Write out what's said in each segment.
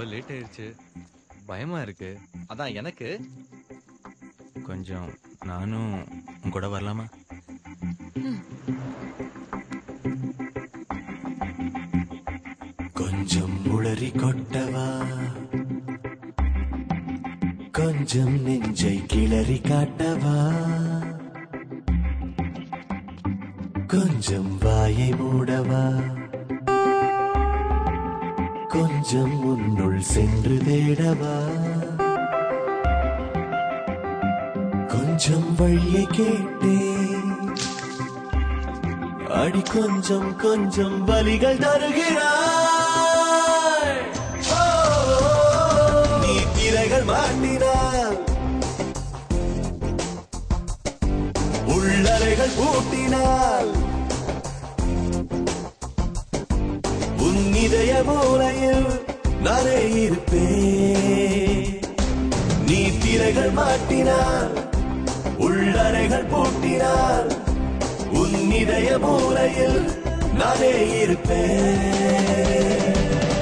ரொம்ப லேட் ஆயிடுச்சு பயமா இருக்கு அதான் எனக்கு கொஞ்சம் நானும் உன் கூட வரலாமா கொஞ்சம் உளறி கொட்டவா கொஞ்சம் நெஞ்சை கிளறி காட்டவா கொஞ்சம் வாயை மூடவா கொஞ்சம் உன்னுள் சென்று தேடவா கொஞ்சம் வழியை கேட்டேன் அடி கொஞ்சம் கொஞ்சம் வலிகள் தருகிறாய் ஓ, நீ திரைகள் மாட்டினாய் உள்ளறைகள் பூட்டினாள் உன் இதய மூலையில் நானே இருப்பேன் நீ திரைகள் மாட்டினாள் உள்ளறைகள் பூட்டினாள் உன் இதய மூலையில் நானே இருப்பேன்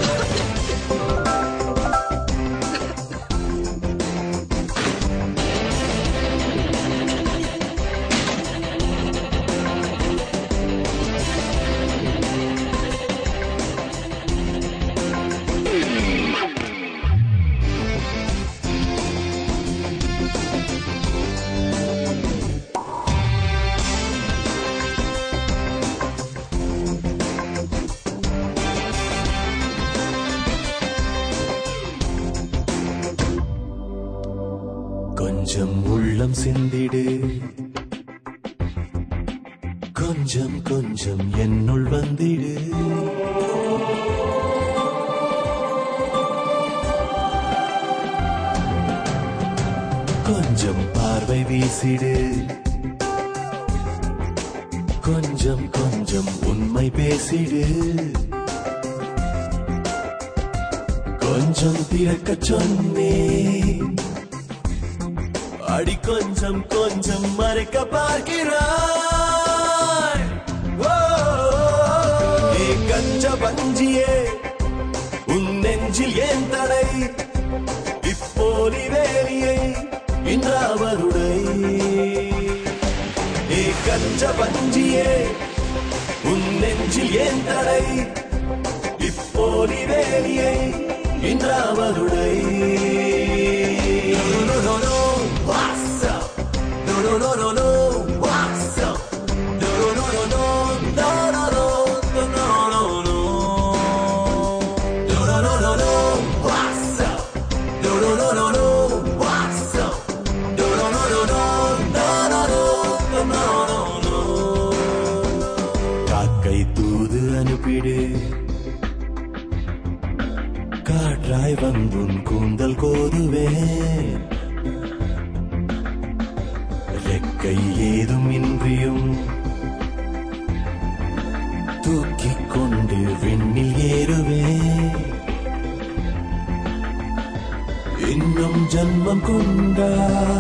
கொஞ்சம் உள்ளம் சிந்திடு கொஞ்சம் கொஞ்சம் என்னுள் வந்திடு கொஞ்சம் பார்வை வீசிடு கொஞ்சம் கொஞ்சம் உண்மை பேசிடு கொஞ்சம் திறக்க சொன்னேன் அடி கொஞ்சம் கொஞ்சம் மறைக்க பார்க்கிறாய் ஓ, ஏ கஞ்ச பஞ்சியே உன் நெஞ்சில் ஏன் தடை இப்போலி வேலியை இன்றாவருடை ஏ கஞ்ச பஞ்சியே உன் நெஞ்சில் ஏன் தடை இப்போலி வேலியை இன்றாவருடை No, no, no, no, what's up? No, no, no, no, no, what's up? No, no, no, no, no, no, no, no, no, no, no, no. No, no, no, no, no, what's up? No, no, no, no, no, what's up? No, no, no, no, no, no, no, no, no, no, no. காக்கை தூது அனுப்பிடு காற்றாய் வந்துன் கூந்தல் கோதுவேன் ரெக்கை ஏதும் இன்றியும் தூக்கிக் கொண்டு விண்ணில் ஏறுவேன் இன்னும் ஜன்மம் கொண்டா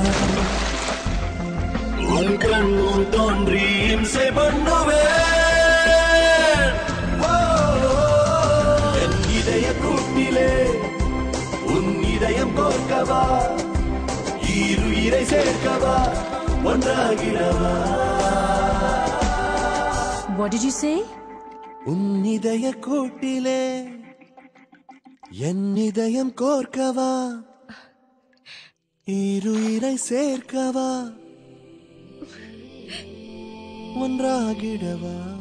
உன் கண் முன் தோன்றி இம்சை பண்ணுவேன் ஓ, என் இதய கூட்டிலே உன் இதயம் கோர்க்கவா ஈருயிரை சேர்க்கவா ஒன்றாகிறவா What did you say? உன் இதய கூட்டிலே என் இதயம் கோர்க்கவா ஈருயிரை சேர்க்கவா ஒன்றாகிடவா